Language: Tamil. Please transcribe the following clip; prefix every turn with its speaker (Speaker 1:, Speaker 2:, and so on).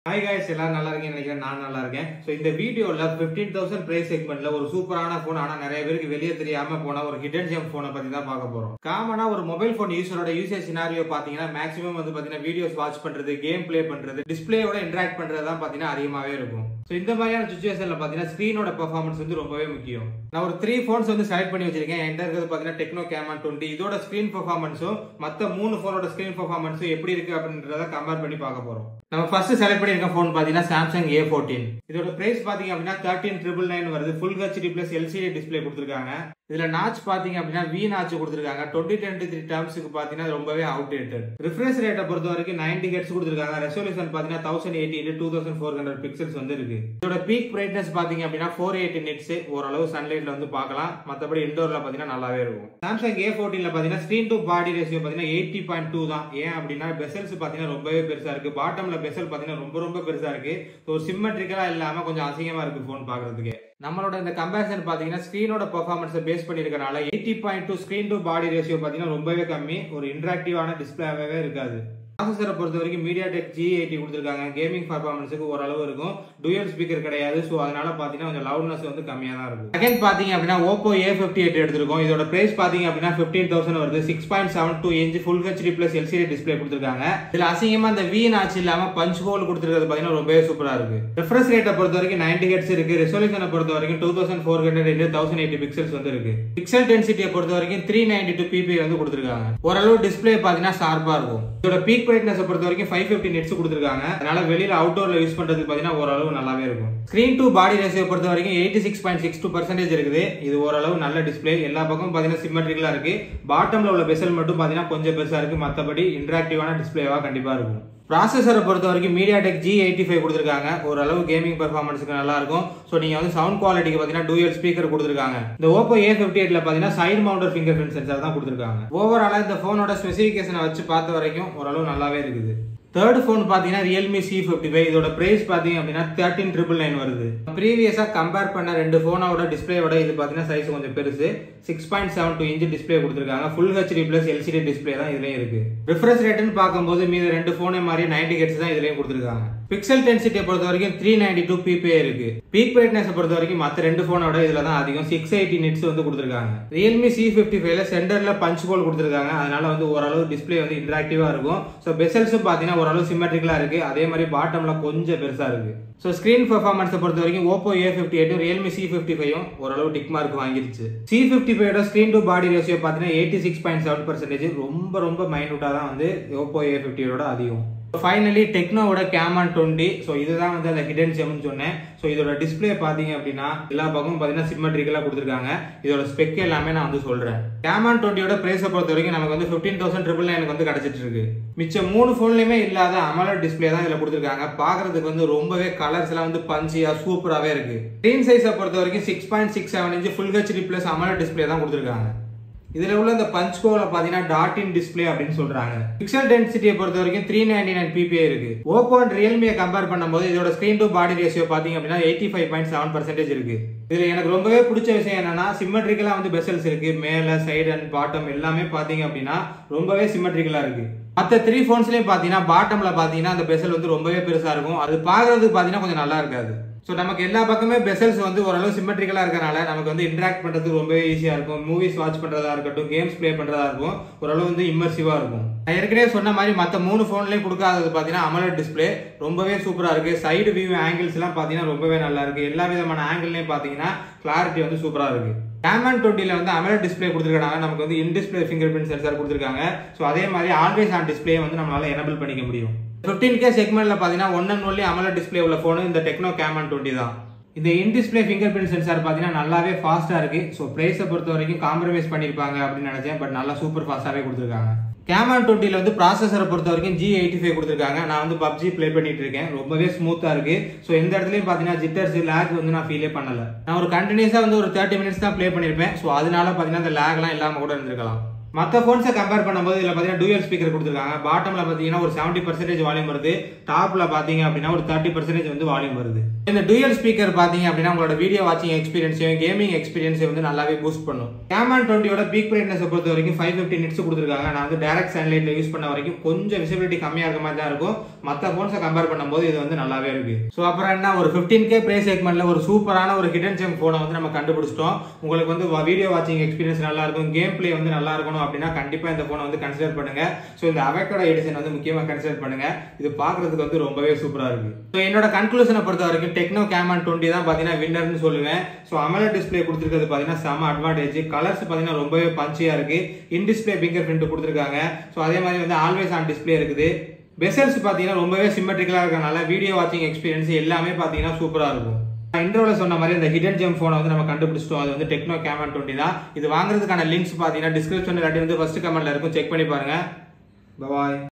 Speaker 1: ஹாய் guys எல்லாரும் நல்லா இருக்கீங்கன்னு நினைக்கிறேன் நான் நல்லா இருக்கேன் ஸோ இந்த வீடியோல ஃபிஃப்டீன் தௌசண்ட் பிரைஸ் செக்மெண்ட்ல ஒரு சூப்பரான ஃபோன் ஆனா நிறைய பேருக்கு வெளியே தெரியாம போன ஒரு ஹிடன் ஜெம் ஃபோனை பத்தி தான் பார்க்க போறோம் காமனா ஒரு மொபைல் ஃபோன் யூசரோட யூசேஜ் சினாரியோ பாத்தீங்கன்னா மேக்ஸிமம் வந்து பாத்தீங்கன்னா வீடியோஸ் வாட்ச் பண்றது கேம் ப்ளே பண்றது டிஸ்பிளேயோட இன்டராக்ட் பண்றது தான் பாத்தீங்கன்னா அதிகமாவே இருக்கும் ஸோ இந்த மாதிரியான சுச்சுவேஷன்ல பாத்தீங்கன்னா ஸ்க்ரீனோட பெர்ஃபார்மன்ஸ் வந்து ரொம்பவே முக்கியம் நான் ஒரு த்ரீ ஃபோன்ஸ் வந்து செலக்ட் பண்ணி வச்சிருக்கேன் என்கிட்ட இருக்கிறது பாத்தீங்கன்னா டெக்னோ கேமான் டுவெண்ட்டி இதோட ஸ்க்ரீன் பெர்ஃபார்மன்ஸும் மத்த மூணு ஃபோனோட ஸ்க்ரீன் பெர்ஃபார்மன்ஸும் எப்படி இருக்கு அப்படின்றத கம்பேர் பண்ணி பார்க்க போறோம் நம்ம ஃபர்ஸ்ட் செலக்ட் பண்ணிருக்க ஃபோன் பாத்தீங்கன்னா சாம்சங் ஏ ஃபோர்டீன் இதோட பிரைஸ் பாத்தீங்க அப்படின்னா தேர்ட்டின் ட்ரிபிள் நைன் வருது full HD plus LCD display கொடுத்துருக்காங்க இதுல நாச் பாத்தீங்க அப்படின்னா வி நாச் கொடுத்துருக்காங்க டுவெண்ட்டி டுவெண்ட்டி த்ரீ டேர்ம்ஸுக்கு பாத்தீங்கன்னா ரொம்பவே அவுடேட்டட் ரிஃப்ரெஷ் ரேட்டை பொறுத்த வரைக்கும் நைன்டி ஹெட்ஸ் கொடுத்துருக்காங்க ரெசல்யூஷன் பாத்தீங்கன்னா thousand eighty two thousand four hundred pixels வந்து இருக்கு இதோட பீக் பிரைட்னஸ் பாத்தீங்க அப்படின்னா ஃபோர் எயிட்டி நிட்ஸ் ஓரளவு சன்லைட்ல வந்து பார்க்கலாம் மத்தபடி இண்டோர்ல பாத்தீங்கன்னா நல்லாவே இருக்கும் சாம்சங் ஏ ஃபோர்டீன்ல பாத்தீங்கன்னா ஸ்கிரீன் டு பாடி ரேஷியோ பாத்தீங்கன்னா எயிட்டி பாயிண்ட் டூ தான் ஏன் அப்படின்னா பெசல்ஸ் பாத்தீங்கன்னா ரொம்பவே பெருசா இருக்கு பாட்டம்ல பெசல் பாத்தீங்கன்னா ரொம்ப ரொம்ப பெருசா இருக்கு ஸோ சிம்மெட்ரிக்கலா இல்லாம கொஞ்சம் அசிங்கமா இருக்கு ஃபோன் பாக்குறதுக்கு நம்மளோட இந்த கம்பேரிசன் பாத்தீங்கன்னா ஸ்கிரீனோட பெர்ஃபார்மன்ஸை பேஸ் பண்ணிருக்கனால eighty point two screen to body ratio பாத்தீங்கன்னா ரொம்பவே கம்மி ஒரு இன்டராக்டிவான டிஸ்பிளேவே இருக்காது ப்ராசஸரை பொறுத்த வரைக்கும் மீடியா டெக் ஜி எயிட்டி கொடுத்துருக்காங்க கேமிங் பர்ஃபார்மன்ஸுக்கு ஓரளவு இருக்கும் டுயல் ஸ்பீக்கர் கிடையாது ஸோ அதனால பார்த்தீங்கன்னா கொஞ்சம் லவுட்னஸ் வந்து கம்மியாக தான் இருக்கும் செகண்ட் பார்த்தீங்க அப்படின்னா ஓப்போ ஏ ஃபிஃப்டி எயிட் எடுத்திருக்கோம் இதோட பிரைஸ் பார்த்தீங்க அப்படின்னா ஃபிஃப்டீன் தௌசண்ட் வருது six point seven two inch full HD plus LCD display கொடுத்துருக்காங்க இதில் அசிங்கமாக இந்த வி நாச்சு இல்லாமல் பஞ்ச் ஹோல் கொடுத்துருக்கிறது பார்த்தீங்கன்னா ரொம்பவே சூப்பராக இருக்கு ரெஃப்ரெஷ் ரேட்டை பொறுத்த வரைக்கும் நைன்டி ஹெட்ஸ் இருக்கு ரெசல்யூஷனை பொறுத்த வரைக்கும் two thousand four hundred thousand eighty pixels வந்து இருக்கு பிக்சல் டென்சிட்டியை பொறுத்த வரைக்கும் த்ரீ நைன்டி டூ பிபி வந்து கொடுத்துருக்காங்க ஓரளவு டிஸ்பிளே பார்த்தீங்கன்னா ஷார்ப்பாக இருக்கும் இதோட பீக் பிரைட்னஸ் பொறுத்த வரைக்கும் ஃபைவ் ஃபிஃப்டி நெட்ஸ் கொடுத்துருக்காங்க அதனால வெளியில அவுட்டோர்ல யூஸ் பண்றதுக்கு பாத்தீங்கன்னா ஓரளவு நல்லாவே இருக்கும் ஸ்கிரீன் டு பாடி ரேஷியோ பொறுத்த வரைக்கும் eighty six point six two percentage இருக்குது இது ஓரளவு நல்ல டிஸ்பிளே எல்லா பக்கமும் பாத்தீங்கன்னா சிமெட்ரிக்கலா இருக்கு பாட்டம்ல உள்ள பெசல் மட்டும் பாத்தீங்கன்னா கொஞ்சம் பெருசா இருக்கு மத்தபடி இன்டராக்டிவான டிஸ்பிளேவா கண்டிப்பா இருக்கும் ப்ராசஸரை பொறுத்த வரைக்கும் MediaTek G eighty five கொடுத்துருக்காங்க ஓரளவு கேமிங் பெர்ஃபார்மன்ஸுக்கு நல்லா இருக்கும் ஸோ நீங்கள் வந்து சவுண்ட் குவாலிட்டிக்கு பார்த்தீங்கன்னா டூயல் ஸ்பீக்கர் கொடுத்துருக்காங்க இந்த ஓப்போ ஏ ஃபிஃப்டி எயிட்ல பார்த்தீங்கன்னா side mounter fingerprint sensor தான் கொடுத்துருக்காங்க ஓவராலாக இந்த ஃபோனோட ஸ்பெசிஃபிகேஷனை வச்சு பார்த்த வரைக்கும் ஓரளவு நல்லாவே இருக்குது தேர்ட் ஃபோன் பார்த்தீங்கன்னா ரியல்மி சி ஃபிஃப்டி ஃபைவ் இதோட பிரைஸ் பார்த்தீங்க அப்படின்னா தேர்ட்டின் ட்ரிபிள் நைன் வருது ப்ரீவியஸாக கம்பேர் பண்ண ரெண்டு ஃபோனோட டிஸ்பிளேயோட இது பார்த்தீங்கன்னா சைஸ் கொஞ்சம் பெருசு six point seven two inch display கொடுத்துருக்காங்க full HD plus LCD display தான் இதுலேயும் இருக்கு ரிஃப்ரெஷ் ரேட்னு பார்க்கும்போது மீது ரெண்டு ஃபோனே மாதிரி நைன்டி ஹெட்ஸ் தான் இதுலேயும் கொடுத்துருக்காங்க பிக்சல் டென்சிட்டியை பொறுத்த வரைக்கும் த்ரீ நைன்டி டூ பிபிஏ இருக்கு பீக் பிரைட்னஸ் பொறுத்த வரைக்கும் மற்ற ரெண்டு ஃபோனோட இதுல தான் அதிகம் சிக்ஸ் எயிட்டி நிட்ஸ் வந்து கொடுத்துருக்காங்க ரியல்மி சி ஃபிஃப்டி ஃபைவ்ல சென்டர்ல பஞ்ச் ஹோல் கொடுத்துருக்காங்க அதனால வந்து ஓரளவு டிஸ்பிளே வந்து இன்டராக்டிவா இருக்கும் ஸோ பெசல்ஸும் பார்த்தீங்கன்னா ஓரளவு சிமெட்ரிக்கலா இருக்கு அதே மாதிரி பாட்டம்ல கொஞ்சம் பெருசா இருக்கு ஸோ ஸ்கிரீன் பெர்ஃபார்மன்ஸை பொறுத்த வரைக்கும் ஓப்போ ஏ ஃபிஃப்டி எயிட்டும் ரியல்மி சி ஃபிஃப்டி ஃபைவும் ஓரளவு டிக் மார்க் வாங்கிருச்சு சி ஃபிஃப்டி ஃபைவோட ஸ்கிரீன் டு பாடி ரேஷியோ பார்த்தீங்கன்னா eighty six point seven percentage ரொம்ப ரொம்ப மைனூட்டாக தான் வந்து ஓப்போ ஏ ஃபிஃப்டியோட அதிகம் ஃபைனலி டெக்னோவோட கேமான் டுவெண்ட்டி ஸோ இதுதான் வந்து அந்த ஹிடன் ஜெம்னு சொன்னேன் ஸோ இதோட டிஸ்பிளே பார்த்தீங்க அப்படின்னா எல்லா பக்கமும் பார்த்தீங்கன்னா சிம்மெட்ரிக்கலாக கொடுத்துருக்காங்க இதோட ஸ்பெக் எல்லாமே நான் வந்து சொல்கிறேன் கேமான் டுவெண்ட்டியோட ப்ரைஸை பொறுத்த வரைக்கும் நமக்கு வந்து ஃபிஃப்டீன் தௌசண்ட் ட்ரிபிள் நைனுக்கு வந்து கிடச்சிட்டு இருக்கு மிச்சம் மூணு ஃபோன்லையுமே இல்லாத அமலர் டிஸ்பிளே தான் இதில் கொடுத்துருக்காங்க பார்க்கறதுக்கு வந்து ரொம்பவே கலர்ஸ் எல்லாம் வந்து பஞ்சியாக சூப்பராகவே இருக்கு ஸ்க்ரீன் சைஸை பொறுத்த வரைக்கும் six point six seven inch full HD plus AMOLED display தான் கொடுத்துருக்காங்க இதுல உள்ள இந்த பஞ்ச் கோல பாத்தீங்கன்னா டாட் இன் டிஸ்பிளே அப்படின்னு சொல்றாங்க பிக்சல் டென்சிட்டியை பொறுத்த வரைக்கும் த்ரீ நைன்டி நைன் பிபிஐ இருக்கு ஓப்போ அண்ட் ரியல்மியை கம்பேர் பண்ணும்போது இதோட ஸ்கிரீன் டு பாடி ரேஷியோ பாத்தீங்க அப்படின்னா eighty five point seven percentage இருக்கு இதுல எனக்கு ரொம்பவே பிடிச்ச விஷயம் என்னன்னா சிமெட்ரிக்கலா வந்து பெசல்ஸ் இருக்கு மேல சைடு அண்ட் பாட்டம் எல்லாமே பாத்தீங்க அப்படின்னா ரொம்பவே சிமெட்ரிக்கலா இருக்கு மற்ற த்ரீ ஃபோன்ஸ்லயும் பாத்தீங்கன்னா பாட்டம்ல பாத்தீங்கன்னா அந்த பெசல் வந்து ரொம்பவே பெருசா இருக்கும் அது பாக்குறதுக்கு பாத்தீங்கன்னா கொஞ்சம் நல்லா இருக்காது ஸோ நமக்கு எல்லா பக்கமே பெசல்ஸ் வந்து ஓரளவு சிமெட்ரிக்கலாக இருக்கனால நமக்கு வந்து இன்ட்ராக்ட் பண்ணுறதுக்கு ரொம்பவே ஈஸியாக இருக்கும் மூவிஸ் வாட்ச் பண்ணுறதா இருக்கட்டும் கேம்ஸ் ப்ளே பண்ணுறதா இருக்கும் ஓரளவு வந்து இம்மர்சிவாக இருக்கும் நான் ஏற்கனவே சொன்ன மாதிரி மற்ற மூணு ஃபோன்லேயும் கொடுக்காதது பார்த்தீங்கன்னா அமலட் டிஸ்பிளே ரொம்பவே சூப்பராக இருக்குது சைடு வியூ ஆங்கிள்ஸ்லாம் பார்த்தீங்கன்னா ரொம்பவே நல்லா இருக்குது எல்லா விதமான ஆங்கிள்லையும் பார்த்தீங்கன்னா கிளாரிட்டி வந்து சூப்பராக இருக்குது கேமன் டுவெண்ட்டியில் வந்து அமலட் டிஸ்பிளே கொடுத்துருக்கனால நமக்கு வந்து in display fingerprint sensor கொடுத்துருக்காங்க ஸோ அதே மாதிரி ஆல்வேஸ் ஆன் டிஸ்பிளே வந்து நம்மளால எனபிள் பண்ணிக்க முடியும் ஃபிஃப்டீன் கே செக்மெண்ட்ல பார்த்தீங்கன்னா one and only AMOLED display உள்ள ஃபோனு இந்த டெக்னோ கேமன் டுவெண்ட்டி தான் இந்த in display fingerprint sensor பார்த்தீங்கன்னா நல்லாவே ஃபாஸ்ட்டாக இருக்கு ஸோ ப்ரைஸை பொறுத்த வரைக்கும் காம்ப்ரமைஸ் பண்ணியிருப்பாங்க அப்படின்னு நினச்சேன் பட் நல்லா சூப்பர் ஃபாஸ்ட்டாகவே கொடுத்துருக்காங்க கேமன் டுவெண்ட்டியில் வந்து ப்ராசஸரை பொறுத்த வரைக்கும் ஜி எயிட்டி ஃபைவ் கொடுத்துருக்காங்க நான் வந்து பப்ஜி ப்ளே பண்ணிட்டு இருக்கேன் ரொம்பவே ஸ்மூத்தாக இருக்கு ஸோ எந்த இடத்துலையும் பார்த்தீங்கன்னா ஜிட்டர்ஸ் லேக் வந்து நான் ஃபீலே பண்ணல நான் ஒரு கண்டினியூஸாக வந்து ஒரு தேர்ட்டி மினிட்ஸ் தான் ப்ளே பண்ணியிருப்பேன் ஸோ அதனால பார்த்தீங்கன்னா அந்த லேக்லாம் இல்லாமல் கூட இருந்திருக்கலாம் மற்ற ஃபோன்ஸை கம்பேர் பண்ணும்போது இதில் பார்த்தீங்கன்னா டூயல் ஸ்பீக்கர் கொடுத்துருக்காங்க பாட்டமில் பார்த்தீங்கன்னா ஒரு செவன்ட்டி பர்சன்டேஜ் வால்யூம் வருது டாப்பில் பார்த்தீங்க அப்படின்னா ஒரு தேர்ட்டி பர்சன்டேஜ் வந்து வால்யூம் வருது இந்த டூயல் ஸ்பீக்கர் பார்த்தீங்க அப்படின்னா உங்களோட வீடியோ வாட்சிங் எக்ஸ்பீரியன்ஸையும் கேமிங் எக்ஸ்பீரியன்ஸை வந்து நல்லாவே பூஸ்ட் பண்ணும் கேமன் டுவெண்ட்டியோட பீக் பிரைட்னஸ் பொறுத்த வரைக்கும் ஃபைவ் ஃபிஃப்டி நிட்ஸ் கொடுத்துருக்காங்க நான் வந்து டேரக்ட் சன்லைட்ல யூஸ் பண்ண வரைக்கும் கொஞ்சம் விசிபிலிட்டி கம்மியாக இருக்க மாதிரி தான் இருக்கும் மற்ற ஃபோன்ஸை கம்பேர் பண்ணும்போது இது வந்து நல்லாவே இருக்கு ஸோ அப்புறம் என்ன ஒரு ஃபிஃப்டீன் கே ப்ரைஸ் செக்மெண்ட்ல ஒரு சூப்பரான ஒரு ஹிடன் ஜெம் ஃபோனை வந்து நம்ம கண்டுபிடிச்சிட்டோம் உங்களுக்கு வந்து வீடியோ வாட்சிங் எக்ஸ்பீரியன்ஸ் நல்லா இருக்கும் கேம் பிளே வந்து நல்லா இருக்கணும் அப்படின்னா கண்டிப்பாக இந்த ஃபோனை வந்து கன்சிடர் பண்ணுங்க ஸோ இந்த அவக்கோட எடிஷன் வந்து முக்கியமாக கன்சிடர் பண்ணுங்க இது பார்க்கறதுக்கு வந்து ரொம்பவே சூப்பராக இருக்கு ஸோ என்னோட கன்க்ளூஷனை பொறுத்த வரைக்கும் டெக்னோ கேமன் டுவெண்ட்டி தான் பார்த்தீங்கன்னா வின்னர்னு சொல்லுவேன் ஸோ அமல டிஸ்பிளே கொடுத்துருக்கிறது பார்த்தீங்கன்னா செம அட்வான்டேஜ் கலர்ஸ் பார்த்தீங்கன்னா ரொம்பவே பஞ்சியாக இருக்கு இன் டிஸ்பிளே பிங்கர் பிரிண்ட் கொடுத்துருக்காங்க ஸோ அதே மாதிரி வந்து ஆல்வேஸ் ஆன் டிஸ்பிளே இருக்குது பெசல்ஸ் பார்த்தீங்கன்னா ரொம்பவே சிமெட்ரிக்கலாக இருக்கனால வீடியோ வாட்சிங் எக்ஸ்பீரியன்ஸ் எல்லாமே பார்த்தீங்கன்னா சூப்பராக இருக்கும் இன்ட்ரோல சொன்ன மாதிரி இந்த ஹிடன் ஜெம் ஃபோனை வந்து நம்ம கண்டுபிடிச்சிட்டோம் அது வந்து டெக்னோ கேமன் டுவெண்ட்டி தான் இது வாங்குறதுக்கான லிங்க்ஸ் பார்த்தீங்கன்னா டிஸ்கிரிப்ஷன் இல்லாட்டி வந்து ஃபர்ஸ்ட் கமெண்ட்ல இருக்கும் செக் பண்ணி பாருங்க பாய்